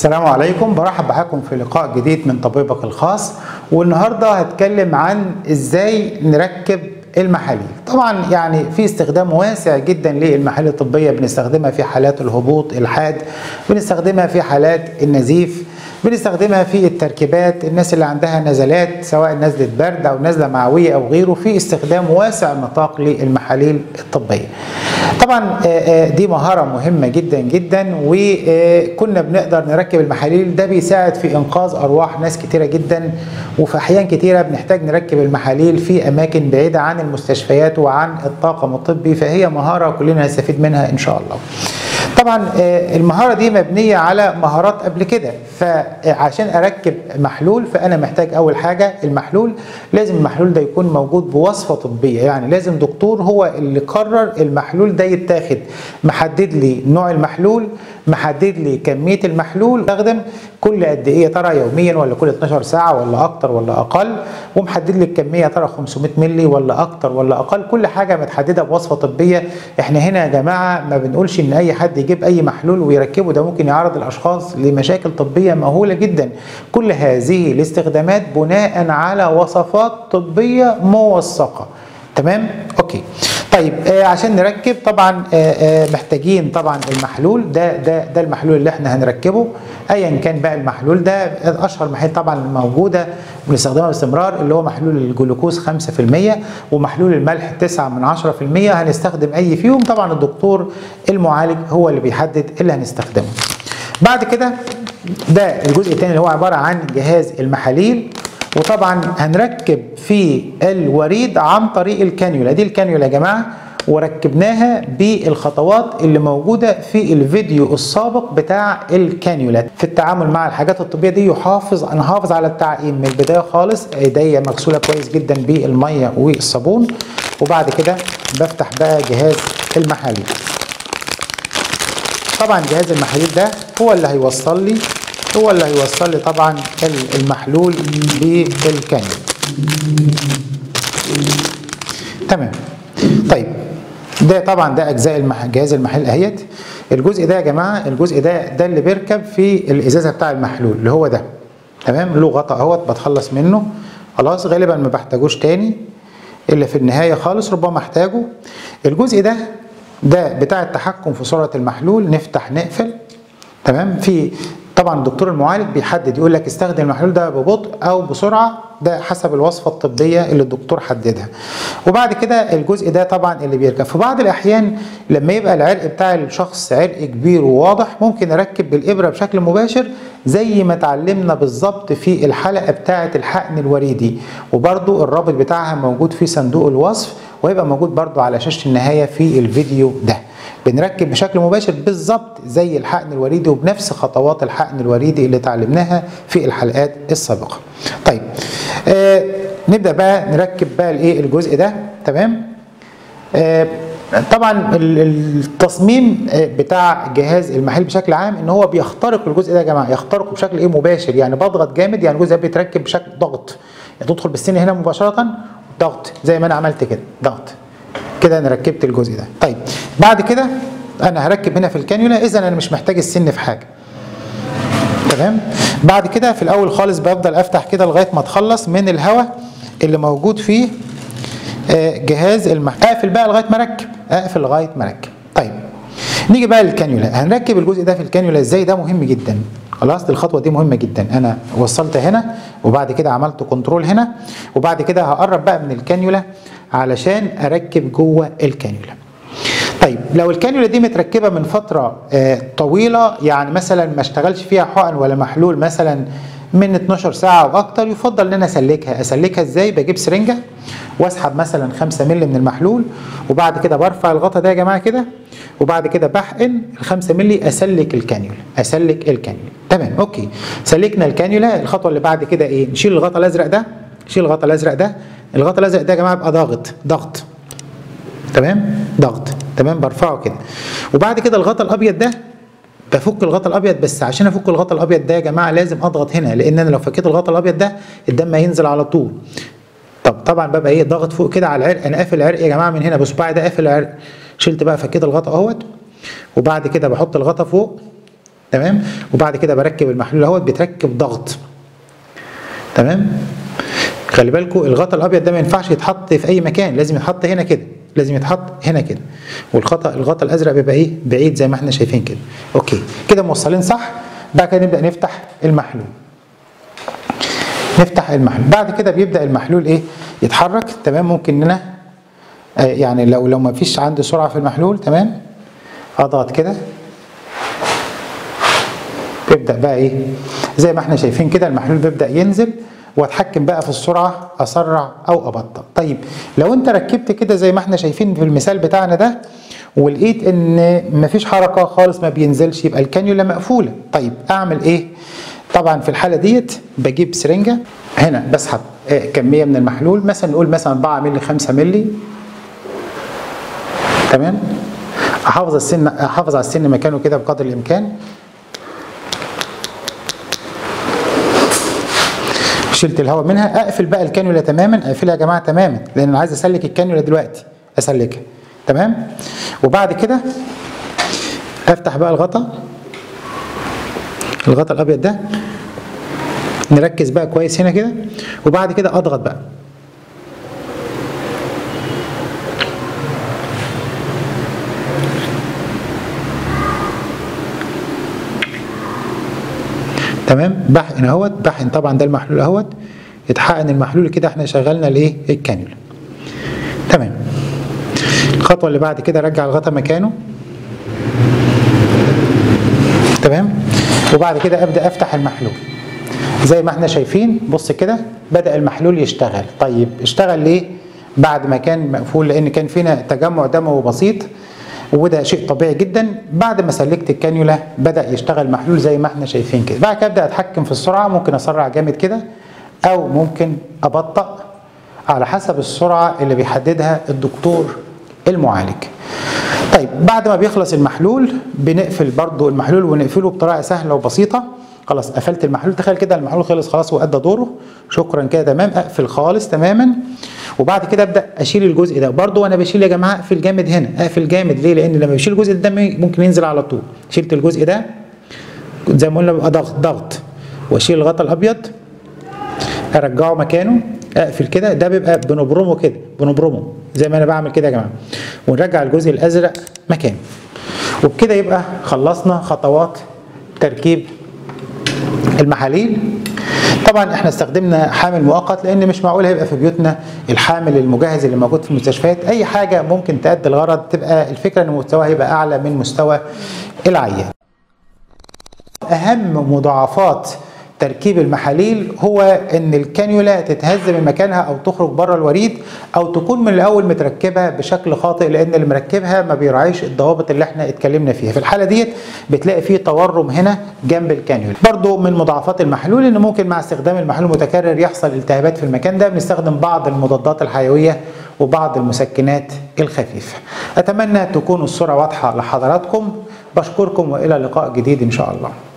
السلام عليكم برحب بحضراتكم في لقاء جديد من طبيبك الخاص والنهارده هتكلم عن ازاي نركب المحاليل طبعا يعني في استخدام واسع جدا للمحاليل الطبيه بنستخدمها في حالات الهبوط الحاد بنستخدمها في حالات النزيف بنستخدمها في التركيبات الناس اللي عندها نزلات سواء نزله برد او نزله معويه او غيره في استخدام واسع النطاق للمحاليل الطبيه طبعا دي مهارة مهمة جدا جدا وكنا بنقدر نركب المحاليل ده بيساعد في إنقاذ أرواح ناس كتيرة جدا وفي أحيان كتيرة بنحتاج نركب المحاليل في أماكن بعيدة عن المستشفيات وعن الطاقم الطبي فهي مهارة كلنا نستفيد منها إن شاء الله طبعا المهارة دي مبنية على مهارات قبل كده فعشان أركب محلول فأنا محتاج أول حاجة المحلول لازم المحلول ده يكون موجود بوصفة طبية يعني لازم دكتور هو اللي قرر المحلول ده يتاخد محدد لي نوع المحلول محدد لي كمية المحلول استخدم كل قد ايه ترى يوميا ولا كل 12 ساعة ولا اكتر ولا اقل ومحدد لي الكمية ترى 500 مللي ولا اكتر ولا اقل كل حاجة متحددة بوصفة طبية احنا هنا يا جماعة ما بنقولش ان اي حد يجيب اي محلول ويركبه ده ممكن يعرض الاشخاص لمشاكل طبية مهولة جدا كل هذه الاستخدامات بناء على وصفات طبية موثقة تمام اوكي طيب آه عشان نركب طبعا آه آه محتاجين طبعا المحلول ده ده ده المحلول اللي احنا هنركبه ايا كان بقى المحلول ده اشهر محلول طبعا الموجوده بنستخدمها باستمرار اللي هو محلول الجلوكوز 5% ومحلول الملح 9 من 10% هنستخدم اي فيهم طبعا الدكتور المعالج هو اللي بيحدد اللي هنستخدمه بعد كده ده الجزء الثاني اللي هو عباره عن جهاز المحاليل وطبعا هنركب في الوريد عن طريق الكانيولا دي الكانيولا يا جماعه وركبناها بالخطوات اللي موجوده في الفيديو السابق بتاع الكانيولا في التعامل مع الحاجات الطبيه دي يحافظ انا حافظ على التعقيم من البدايه خالص ايديا مغسوله كويس جدا بالميه والصابون وبعد كده بفتح بقى جهاز المحاليل طبعا جهاز المحاليل ده هو اللي هيوصل لي هو اللي هيوصل لي طبعا المحلول بالكانيولا تمام طيب ده طبعا ده اجزاء المح... جهاز المحلول اهيت الجزء ده يا جماعه الجزء ده ده اللي بيركب في الازازه بتاع المحلول اللي هو ده تمام له غطا اهوت بتخلص منه خلاص غالبا ما بحتاجوش تاني الا في النهايه خالص ربما احتاجه الجزء ده ده بتاع التحكم في سرعه المحلول نفتح نقفل تمام في طبعا الدكتور المعالج بيحدد يقول لك استخدم المحلول ده ببطء او بسرعه ده حسب الوصفه الطبيه اللي الدكتور حددها وبعد كده الجزء ده طبعا اللي بيركب في بعض الاحيان لما يبقى العرق بتاع الشخص عرق كبير وواضح ممكن اركب بالابره بشكل مباشر زي ما اتعلمنا بالظبط في الحلقه بتاعه الحقن الوريدي وبرده الرابط بتاعها موجود في صندوق الوصف وهيبقى موجود برده على شاشه النهايه في الفيديو ده بنركب بشكل مباشر بالظبط زي الحقن الوريدي وبنفس خطوات الحقن الوريدي اللي اتعلمناها في الحلقات السابقه. طيب آه نبدا بقى نركب بقى الايه الجزء ده تمام؟ آه طبعا التصميم بتاع جهاز المحل بشكل عام ان هو بيخترق الجزء ده يا جماعه يخترقه بشكل ايه مباشر يعني بضغط جامد يعني الجزء ده بيتركب بشكل ضغط يعني تدخل بالسن هنا مباشره ضغط زي ما انا عملت كده ضغط كده انا ركبت الجزء ده طيب بعد كده انا هركب هنا في الكانيولا اذا انا مش محتاج السن في حاجه تمام بعد كده في الاول خالص بفضل افتح كده لغايه ما اتخلص من الهواء اللي موجود فيه جهاز المح اقفل بقى لغايه ما اركب اقفل لغايه ما اركب طيب نيجي بقى للكانيولا هنركب الجزء ده في الكانيولا ازاي ده مهم جدا خلاص الخطوه دي مهمه جدا انا وصلت هنا وبعد كده عملت كنترول هنا وبعد كده هقرب بقى من الكانيولا علشان اركب جوه الكانيولا طيب لو الكانيولا دي متركبه من فتره آه طويله يعني مثلا ما اشتغلش فيها حقن ولا محلول مثلا من 12 ساعه او اكتر يفضل ان انا اسلكها اسلكها ازاي بجيب سرنجه واسحب مثلا 5 مللي من المحلول وبعد كده برفع الغطا ده يا جماعه كده وبعد كده بحقن ال 5 مللي اسلك الكانيولا اسلك الكانيولا تمام اوكي سلكنا الكانيولا الخطوه اللي بعد كده ايه نشيل الغطا الازرق ده نشيل الغطا الازرق ده الغطا الازرق ده يا جماعه يبقى ضاغط ضغط تمام ضغط تمام برفعه كده وبعد كده الغطا الابيض ده بفك الغطا الابيض بس عشان افك الغطا الابيض ده يا جماعه لازم اضغط هنا لان انا لو فكيت الغطا الابيض ده الدم هينزل على طول طب طبعا ببقى ايه ضغط فوق كده على العرق انا قافل العرق يا جماعه من هنا بصباعي ده قافل العرق شلت بقى فكيت الغطا اهوت وبعد كده بحط الغطا فوق تمام وبعد كده بركب المحلول اهوت بيتركب ضغط تمام خلي بالكم الغطاء الابيض ده ما ينفعش يتحط في اي مكان لازم يتحط هنا كده لازم يتحط هنا كده والخطا الغطاء الازرق بيبقى ايه بعيد زي ما احنا شايفين كده اوكي كده موصلين صح بعد كده نبدا نفتح المحلول نفتح المحلول بعد كده بيبدا المحلول ايه يتحرك تمام ممكن ان انا آه يعني لو لو ما فيش عندي سرعه في المحلول تمام اضغط كده بيبدا بقى ايه زي ما احنا شايفين كده المحلول بيبدا ينزل واتحكم بقى في السرعه اسرع او ابطأ طيب لو انت ركبت كده زي ما احنا شايفين في المثال بتاعنا ده ولقيت ان مفيش حركه خالص ما بينزلش يبقى الكانيولا مقفوله طيب اعمل ايه طبعا في الحاله ديت بجيب سرنجه هنا بسحب كميه من المحلول مثلا نقول مثلا 4 مللي 5 مللي تمام احافظ السن احافظ على السن مكانه كده بقدر الامكان شلت الهواء منها اقفل بقى الكانيولا تماما اقفلها يا جماعه تماما لان انا عايز اسلك الكانيولا دلوقتي اسلكها تمام وبعد كده افتح بقى الغطا الغطا الابيض ده نركز بقى كويس هنا كده وبعد كده اضغط بقى تمام بحقن اهوت بحقن طبعا ده المحلول اهوت يتحقن المحلول كده احنا شغلنا الايه الكانيولا تمام الخطوه اللي بعد كده رجع الغطا مكانه تمام وبعد كده ابدا افتح المحلول زي ما احنا شايفين بص كده بدا المحلول يشتغل طيب اشتغل ليه بعد ما كان مقفول لان كان فينا تجمع دموي بسيط وده شيء طبيعي جدا بعد ما سلكت الكانيولا بدا يشتغل محلول زي ما احنا شايفين كده بعد كده ابدا اتحكم في السرعه ممكن اسرع جامد كده او ممكن ابطأ على حسب السرعه اللي بيحددها الدكتور المعالج طيب بعد ما بيخلص المحلول بنقفل برضو المحلول ونقفله بطريقه سهله وبسيطه خلاص قفلت المحلول تخيل كده المحلول خلص خلاص وادى دوره شكرا كده تمام اقفل خالص تماما وبعد كده ابدا اشيل الجزء ده برضو وانا بشيل يا جماعه اقفل جامد هنا اقفل جامد ليه لان لما بشيل الجزء ده ممكن ينزل على طول شلت الجزء ده زي ما قلنا بيبقى ضغط ضغط واشيل الغطا الابيض ارجعه مكانه اقفل كده ده بيبقى بنبرمه كده بنبرمه زي ما انا بعمل كده يا جماعه ونرجع الجزء الازرق مكانه وبكده يبقى خلصنا خطوات تركيب المحاليل طبعا احنا استخدمنا حامل مؤقت لان مش معقول هيبقى في بيوتنا الحامل المجهز اللي موجود في المستشفيات اي حاجه ممكن تؤدي الغرض تبقى الفكره ان مستواها هيبقى اعلى من مستوى العيان اهم مضاعفات تركيب المحاليل هو ان الكانيولا تتهز من مكانها او تخرج بره الوريد او تكون من الاول متركبه بشكل خاطئ لان اللي مركبها ما بيراعيش الضوابط اللي احنا اتكلمنا فيها في الحاله ديت بتلاقي فيه تورم هنا جنب الكانيولا برضو من مضاعفات المحلول ان ممكن مع استخدام المحلول المتكرر يحصل التهابات في المكان ده بنستخدم بعض المضادات الحيويه وبعض المسكنات الخفيفه اتمنى تكون الصوره واضحه لحضراتكم بشكركم والى لقاء جديد ان شاء الله